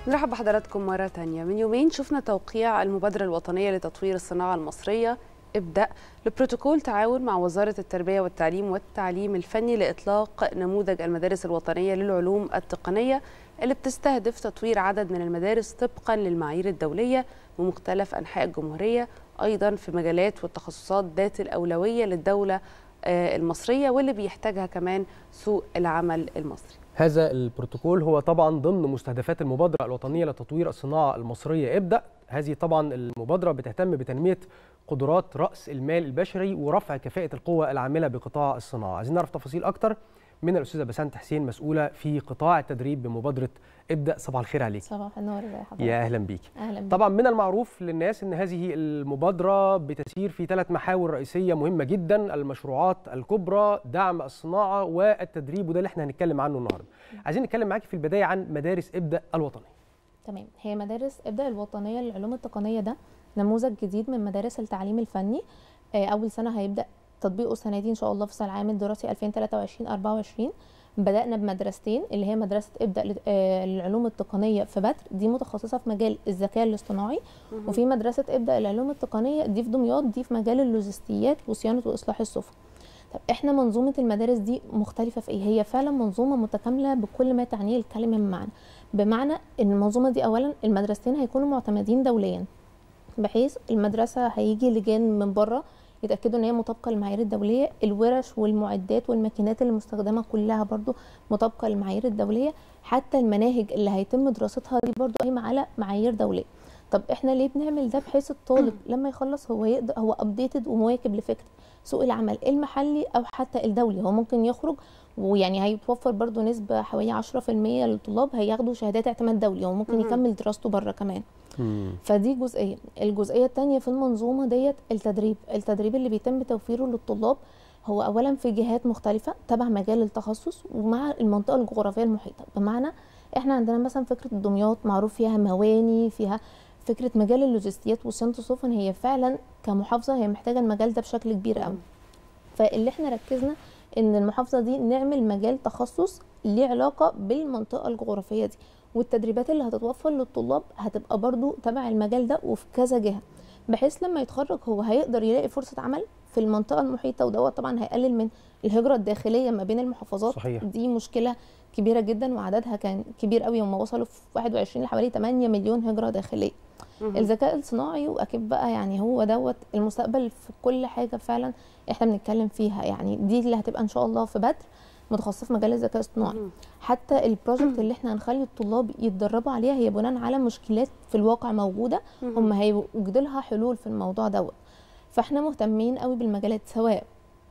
نرحب بحضراتكم مرة تانية من يومين شفنا توقيع المبادرة الوطنية لتطوير الصناعة المصرية ابدأ لبروتوكول تعاون مع وزارة التربية والتعليم والتعليم الفني لإطلاق نموذج المدارس الوطنية للعلوم التقنية اللي بتستهدف تطوير عدد من المدارس طبقا للمعايير الدولية بمختلف أنحاء الجمهورية أيضا في مجالات والتخصصات ذات الأولوية للدولة المصرية واللي بيحتاجها كمان سوق العمل المصري هذا البروتوكول هو طبعا ضمن مستهدفات المبادرة الوطنية لتطوير الصناعة المصرية ابدأ هذه طبعا المبادرة بتهتم بتنمية قدرات رأس المال البشري ورفع كفاءة القوى العاملة بقطاع الصناعة عايزين نعرف تفاصيل أكتر من الأستاذة بسنت حسين مسؤولة في قطاع التدريب بمبادرة ابدأ صباح الخير عليك صباح النور يا حضرتك يا أهلا بيك اهلا بيك طبعا من المعروف للناس ان هذه المبادره بتسير في ثلاث محاور رئيسيه مهمه جدا المشروعات الكبرى دعم الصناعه والتدريب وده اللي احنا هنتكلم عنه النهارده عايزين نتكلم معاكي في البدايه عن مدارس ابدا الوطنيه تمام هي مدارس ابدا الوطنيه للعلوم التقنيه ده نموذج جديد من مدارس التعليم الفني آه، اول سنه هيبدا تطبيقه السنه دي ان شاء الله في العام الدراسي 2023 24 بدأنا بمدرستين اللي هي مدرسة ابدأ لل- آه، للعلوم التقنية في بدر دي متخصصة في مجال الذكاء الاصطناعي وفي مدرسة ابدأ العلوم التقنية دي في دمياط دي في مجال اللوجستيات وصيانة وإصلاح السفن طب احنا منظومة المدارس دي مختلفة في ايه؟ هي فعلا منظومة متكاملة بكل ما تعنيه الكلمة من معنى بمعنى ان المنظومة دي اولا المدرستين هيكونوا معتمدين دوليا بحيث المدرسة هيجي لجان من بره يتاكدوا ان هي مطابقه للمعايير الدوليه الورش والمعدات والماكينات اللي مستخدمه كلها برضو مطابقه للمعايير الدوليه حتى المناهج اللي هيتم دراستها دي برضو قايمه على معايير دوليه طب احنا ليه بنعمل ده بحيث الطالب لما يخلص هو يقدر هو ابديتد ومواكب لفكره سوق العمل المحلي او حتى الدولي هو ممكن يخرج ويعني هيتوفر برضو نسبة حوالي 10% للطلاب هياخدوا شهادات اعتماد دولي وممكن مهم. يكمل دراسته بره كمان فدي جزئيه الجزئيه الثانيه في المنظومه ديت التدريب التدريب اللي بيتم توفيره للطلاب هو اولا في جهات مختلفه تبع مجال التخصص ومع المنطقه الجغرافيه المحيطه بمعنى احنا عندنا مثلا فكره دمياط معروف فيها مواني فيها فكره مجال اللوجستيات وصيانه السفن هي فعلا كمحافظه هي محتاجه المجال ده بشكل كبير قوي فاللي احنا ركزنا ان المحافظه دي نعمل مجال تخصص ليه علاقه بالمنطقه الجغرافيه دي والتدريبات اللي هتتوفر للطلاب هتبقى برضو تبع المجال ده وفي كذا جهه بحيث لما يتخرج هو هيقدر يلاقي فرصه عمل في المنطقه المحيطه ودوت طبعا هيقلل من الهجره الداخليه ما بين المحافظات صحيح. دي مشكله كبيره جدا وعددها كان كبير قوي هم وصلوا في 21 لحوالي 8 مليون هجره داخليه الذكاء الصناعي واكيد بقى يعني هو دوت المستقبل في كل حاجه فعلا احنا بنتكلم فيها يعني دي اللي هتبقى ان شاء الله في بدر متخصصه في مجال الذكاء الاصطناعي مهم. حتى البروجكت اللي احنا هنخلي الطلاب يتدربوا عليها هي بناء على مشكلات في الواقع موجوده هم هيوجدوا لها حلول في الموضوع دوت فاحنا مهتمين قوي بالمجالات سواء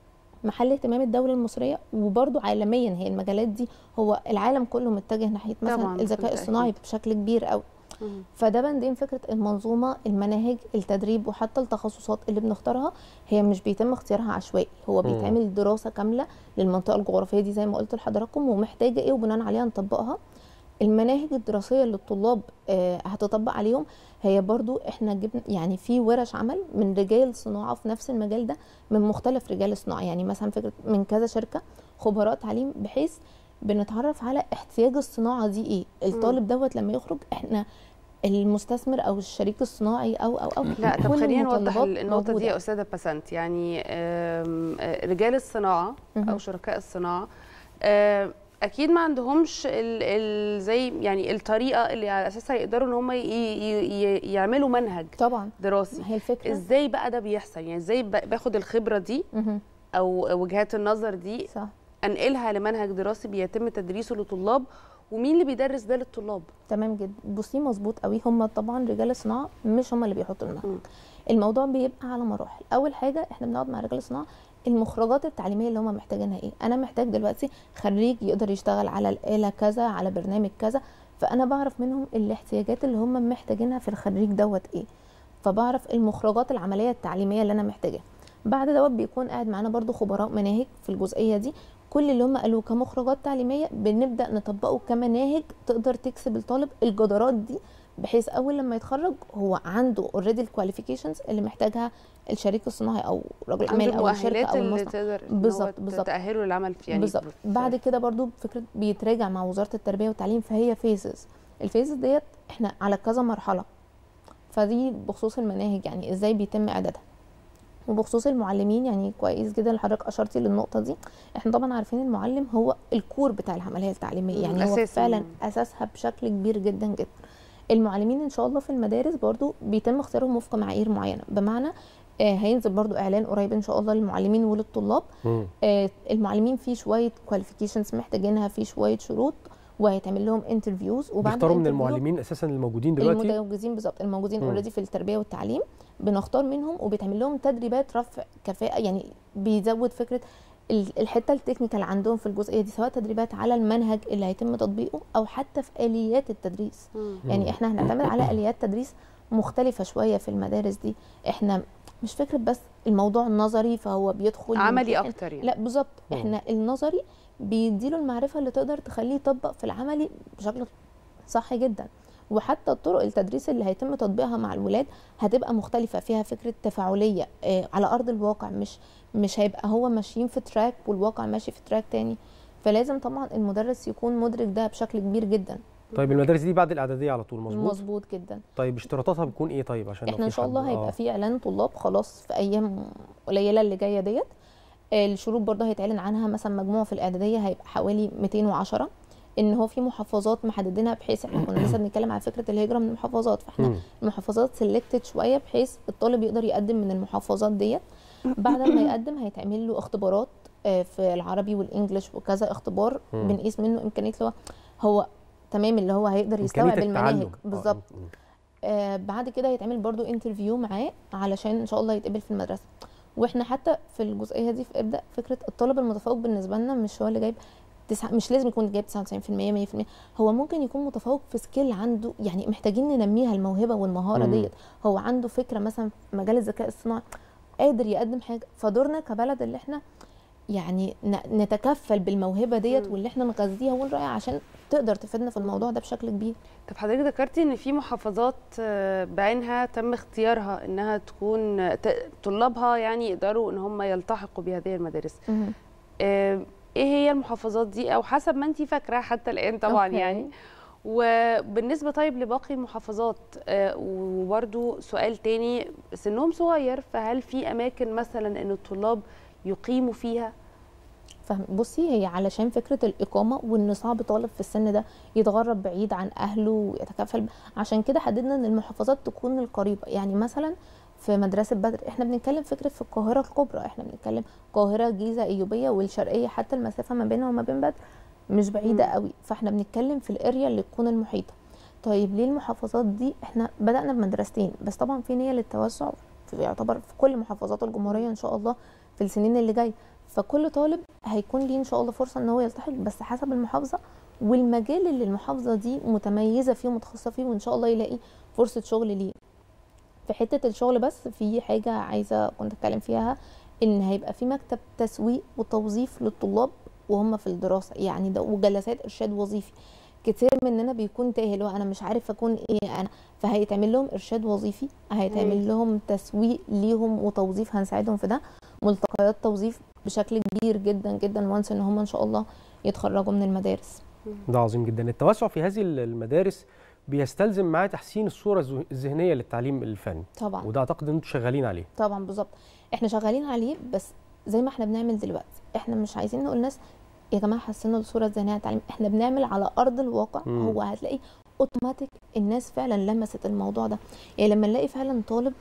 محل اهتمام الدوله المصريه وبرضو عالميا هي المجالات دي هو العالم كله متجه ناحيه طبعاً، مثلا الذكاء بالتأكيد. الصناعي بشكل كبير قوي مهم. فده بندين فكره المنظومه المناهج التدريب وحتى التخصصات اللي بنختارها هي مش بيتم اختيارها عشوائي هو مم. بيتعمل دراسه كامله للمنطقه الجغرافيه دي زي ما قلت لحضراتكم ومحتاجه ايه وبناء عليها نطبقها المناهج الدراسيه اللي الطلاب آه، هتطبق عليهم هي برضو احنا جبنا يعني في ورش عمل من رجال صناعه في نفس المجال ده من مختلف رجال الصناعه يعني مثلا فكره من كذا شركه خبراء تعليم بحيث بنتعرف على احتياج الصناعه دي ايه الطالب دوت لما يخرج احنا المستثمر او الشريك الصناعي او او او لا طب كل خلينا نوضح المتطلبات النقطة دي موجودة. يا أستاذة بسنت يعني آم، آه، رجال الصناعة أو مهم. شركاء الصناعة آم، أكيد ما عندهمش ال ال زي يعني الطريقة اللي على أساسها يقدروا إن هم ي- ي- ي- يعملوا منهج طبعا دراسي هي الفكره إزاي بقى ده بيحصل يعني إزاي ب- باخد الخبرة دي مهم. أو وجهات النظر دي صح أنقلها لمنهج دراسي بيتم تدريسه لطلاب ومين اللي بيدرس ده للطلاب تمام جدا بصي مظبوط قوي هم طبعا رجال الصناعه مش هم اللي بيحطوا مم. المنهج الموضوع بيبقى على مراحل اول حاجه احنا بنقعد مع رجال الصناعه المخرجات التعليميه اللي هم محتاجينها ايه انا محتاج دلوقتي خريج يقدر يشتغل على الاله كذا على برنامج كذا فانا بعرف منهم الاحتياجات اللي هم محتاجينها في الخريج دوت ايه فبعرف المخرجات العمليه التعليميه اللي انا محتاجاها بعد دوت بيكون قاعد معانا برضو خبراء مناهج في الجزئيه دي كل اللي هم قالوه كمخرجات تعليميه بنبدا نطبقه كمناهج تقدر تكسب الطالب الجدارات دي بحيث اول لما يتخرج هو عنده اوريدي الكواليفيكيشنز اللي محتاجها الشريك الصناعي او رجل عنده اعمال او الشركه المؤهلات او اللي المصنع تقدر إن هو بالظبط، بالظبط. تأهله للعمل في يعني بالظبط في- بعد كده برضو فكره بيتراجع مع وزاره التربيه والتعليم فهي فيزز الفيزز ديت احنا على كذا مرحله فدي بخصوص المناهج يعني ازاي بيتم اعدادها وبخصوص المعلمين يعني كويس جدا اللي حضرتك اشرتي للنقطه دي احنا طبعا عارفين المعلم هو الكور بتاع العمليه التعليميه يعني هو أساساً. فعلا اساسها بشكل كبير جدا جدا المعلمين ان شاء الله في المدارس برضو بيتم اختيارهم وفق معايير معينه بمعنى آه هينزل برضو اعلان قريب ان شاء الله للمعلمين وللطلاب مم. آه المعلمين في شويه كواليفيكيشنز محتاجينها في شويه شروط وهيتعمل لهم انترفيوز وبعد بيختاروا من الانترفيو- المعلمين اساسا الموجودين دلوقتي المتجوزين بالظبط الموجودين مم. اوريدي في التربيه والتعليم بنختار منهم وبيتعمل لهم تدريبات رفع كفاءه يعني بيزود فكره ال- الحته التكنيكال عندهم في الجزئيه دي سواء تدريبات على المنهج اللي هيتم تطبيقه او حتى في اليات التدريس مم. يعني احنا هنعتمد على اليات تدريس مختلفه شويه في المدارس دي احنا مش فكره بس الموضوع النظري فهو بيدخل عملي يمتحن. اكتر يعني لا بالظبط مم. احنا النظري بيديله المعرفه اللي تقدر تخليه يطبق في العملي بشكل صح جدا وحتى الطرق التدريس اللي هيتم تطبيقها مع الولاد هتبقى مختلفه فيها فكره تفاعليه آه، على ارض الواقع مش مش هيبقى هو ماشيين في تراك والواقع ماشي في تراك تاني فلازم طبعا المدرس يكون مدرك ده بشكل كبير جدا طيب المدارس دي بعد الاعداديه على طول مظبوط مظبوط جدا طيب اشتراطاتها بتكون ايه طيب عشان لو احنا ان في شاء حد- الله آه. هيبقى في اعلان طلاب خلاص في ايام قليله اللي جايه ديت آه، الشروط برضه هيتعلن عنها مثلا مجموع في الاعداديه هيبقى حوالي 210 ان هو في محافظات محددينها بحيث احنا كنا لسه بنتكلم على فكره الهجره من المحافظات فاحنا مم. المحافظات سيلكتد شويه بحيث الطالب يقدر يقدم من المحافظات ديت بعد ما يقدم هيتعمل له اختبارات آه، في العربي والانجليش وكذا اختبار مم. بنقيس منه امكانيه اللي هو هو تمام اللي هو هيقدر يستوعب إمكانية المناهج التعلم. آه، بالظبط مم. آه بعد كده هيتعمل برضو انترفيو معاه علشان ان شاء الله يتقبل في المدرسه واحنا حتى في الجزئيه دي في ابدا فكره الطالب المتفوق بالنسبه لنا مش هو اللي جايب تسعة مش لازم يكون جايب 99% 100% هو ممكن يكون متفوق في سكيل عنده يعني محتاجين ننميها الموهبه والمهاره مم. ديت هو عنده فكره مثلا في مجال الذكاء الصناعي قادر يقدم حاجه فدورنا كبلد اللي احنا يعني ن- نتكفل بالموهبه ديت مم. واللي احنا نغذيها ونراعيها عشان تقدر تفيدنا في الموضوع ده بشكل كبير طب حضرتك ذكرتي ان في محافظات آه، بعينها تم اختيارها انها تكون ت- طلابها يعني يقدروا ان هم يلتحقوا بهذه المدارس آه، ايه هي المحافظات دي او حسب ما انت فاكره حتى الان طبعا أوكي. يعني وبالنسبه طيب لباقي المحافظات آه، وبرده سؤال تاني سنهم صغير فهل في اماكن مثلا ان الطلاب يقيموا فيها فاهم بصي هي علشان فكره الاقامه وان صعب طالب في السن ده يتغرب بعيد عن اهله ويتكفل ب- عشان كده حددنا ان المحافظات تكون القريبه يعني مثلا في مدرسه بدر احنا بنتكلم فكره في القاهره الكبرى احنا بنتكلم القاهره جيزه ايوبيه والشرقيه حتى المسافه ما بينها وما بين بدر مش بعيده مم. قوي فاحنا بنتكلم في الاريا اللي تكون المحيطه طيب ليه المحافظات دي احنا بدانا بمدرستين بس طبعا في نيه للتوسع في يعتبر في كل محافظات الجمهوريه ان شاء الله في السنين اللي جايه فكل طالب هيكون ليه ان شاء الله فرصه ان هو يلتحق بس حسب المحافظه والمجال اللي المحافظه دي متميزه فيه ومتخصصه فيه وان شاء الله يلاقي فرصه شغل ليه في حته الشغل بس في حاجه عايزه كنت اتكلم فيها ان هيبقى في مكتب تسويق وتوظيف للطلاب وهم في الدراسه يعني ده وجلسات ارشاد وظيفي كتير مننا بيكون تايه اللي هو انا مش عارف اكون ايه انا فهيتعمل لهم ارشاد وظيفي هيتعمل هايل. لهم تسويق ليهم وتوظيف هنساعدهم في ده ملتقيات توظيف بشكل كبير جدا جدا وانس ان هم ان شاء الله يتخرجوا من المدارس ده عظيم جدا التوسع في هذه المدارس بيستلزم معاه تحسين الصوره الذه- الذهنيه للتعليم الفني طبعا وده اعتقد ان انتم شغالين عليه طبعا بالظبط احنا شغالين عليه بس زي ما احنا بنعمل دلوقتي احنا مش عايزين نقول ناس يا جماعه حسنوا الصوره الذهنيه للتعليم احنا بنعمل على ارض الواقع مم. هو هتلاقي اوتوماتيك الناس فعلا لمست الموضوع ده يعني لما نلاقي فعلا طالب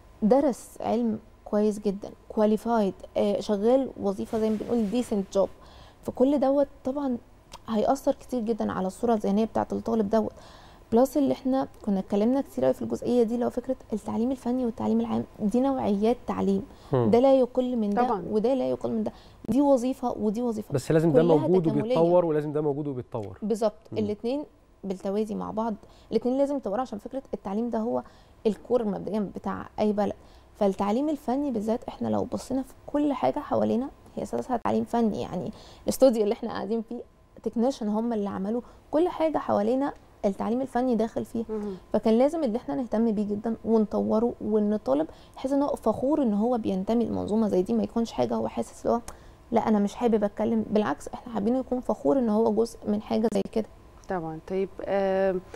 درس علم كويس جدا كواليفايد شغال وظيفه زي ما بنقول ديسنت جوب فكل دوت طبعا هيأثر كتير جدا على الصوره الذهنيه بتاعه الطالب دوت بلس اللي احنا كنا اتكلمنا كتير قوي في الجزئيه دي لو فكره التعليم الفني والتعليم العام دي نوعيات تعليم مم. ده لا يقل من ده طبعاً. وده لا يقل من ده دي وظيفه ودي وظيفه بس لازم ده كلها موجود تكاملية. وبيتطور ولازم ده موجود وبيتطور بالظبط مم. الاثنين بالتوازي مع بعض الاثنين لازم يتطوروا عشان فكره التعليم ده هو الكور مبدئيا بتاع اي بلد فالتعليم الفني بالذات احنا لو بصينا في كل حاجه حوالينا هي اساسها تعليم فني يعني الاستوديو اللي احنا قاعدين فيه تكنيشن هم اللي عملوه كل حاجه حوالينا التعليم الفني داخل فيها مهم. فكان لازم اللي احنا نهتم بيه جدا ونطوره وان الطالب يحس ان هو فخور ان هو بينتمي لمنظومه زي دي ما يكونش حاجه هو حاسس اللي هو لا انا مش حابب اتكلم بالعكس احنا حابين يكون فخور ان هو جزء من حاجه زي كده طبعا طيب آه،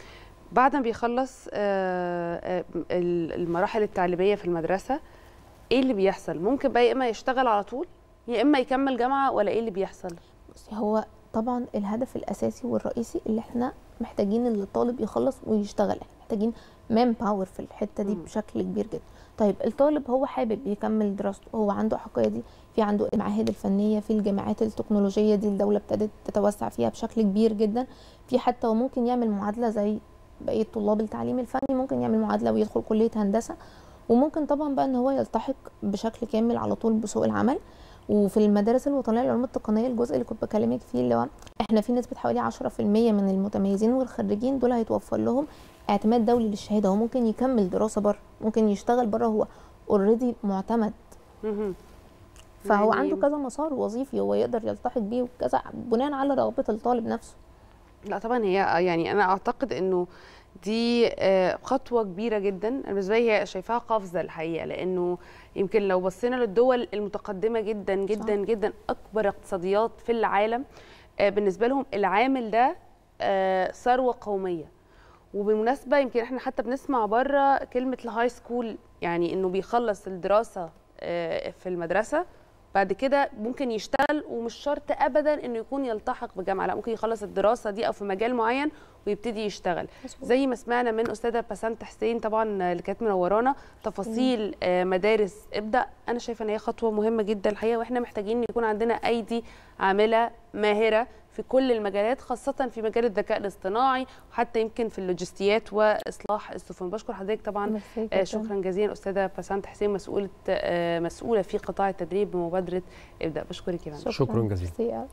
بعد ما بيخلص آه، آه، ال- المراحل التعليميه في المدرسه ايه اللي بيحصل ممكن بقى يا اما يشتغل على طول يا اما يكمل جامعه ولا ايه اللي بيحصل بصي هو طبعا الهدف الاساسي والرئيسي اللي احنا محتاجين ان الطالب يخلص ويشتغل احنا محتاجين مان باور في الحته دي مم. بشكل كبير جدا طيب الطالب هو حابب يكمل دراسته هو عنده حقيقه دي في عنده المعاهد الفنيه في الجامعات التكنولوجيه دي الدوله ابتدت تتوسع فيها بشكل كبير جدا في حتى هو ممكن يعمل معادله زي بقيه طلاب التعليم الفني ممكن يعمل معادله ويدخل كليه هندسه وممكن طبعا بقى ان هو يلتحق بشكل كامل على طول بسوق العمل وفي المدارس الوطنيه للعلوم التقنيه الجزء اللي كنت بكلمك فيه اللي هو احنا في نسبه حوالي 10% من المتميزين والخريجين دول هيتوفر لهم اعتماد دولي للشهاده هو ممكن يكمل دراسه بره ممكن يشتغل بره هو اوريدي معتمد مهم. فهو يعني- عنده كذا مسار وظيفي هو يقدر يلتحق بيه وكذا بناء على رغبه الطالب نفسه لا طبعا هي يعني انا اعتقد انه دي آه، خطوه كبيره جدا أنا بالنسبه لي هي شايفاها قفزه الحقيقه لانه يمكن لو بصينا للدول المتقدمه جدا جدا صح. جدا اكبر اقتصاديات في العالم آه، بالنسبه لهم العامل ده آه، ثروه قوميه وبالمناسبه يمكن احنا حتى بنسمع بره كلمه الهاي سكول يعني انه بيخلص الدراسه آه، في المدرسه بعد كده ممكن يشتغل ومش شرط ابدا انه يكون يلتحق بجامعه لا ممكن يخلص الدراسه دي او في مجال معين ويبتدي يشتغل زي ما سمعنا من استاذه بسنت حسين طبعا اللي كانت منورانا تفاصيل آه، مدارس ابدا انا شايفه ان هي خطوه مهمه جدا الحقيقه واحنا محتاجين يكون عندنا ايدي عامله ماهره في كل المجالات خاصه في مجال الذكاء الاصطناعي وحتى يمكن في اللوجستيات واصلاح السفن بشكر حضرتك طبعا ميرسي آه، جداً. شكرا جزيلا استاذه بسنت حسين مسؤوله آه، مسؤوله في قطاع التدريب بمبادره ابدا بشكرك يا فندم شكراً جزيلاً. ميرسي أوي.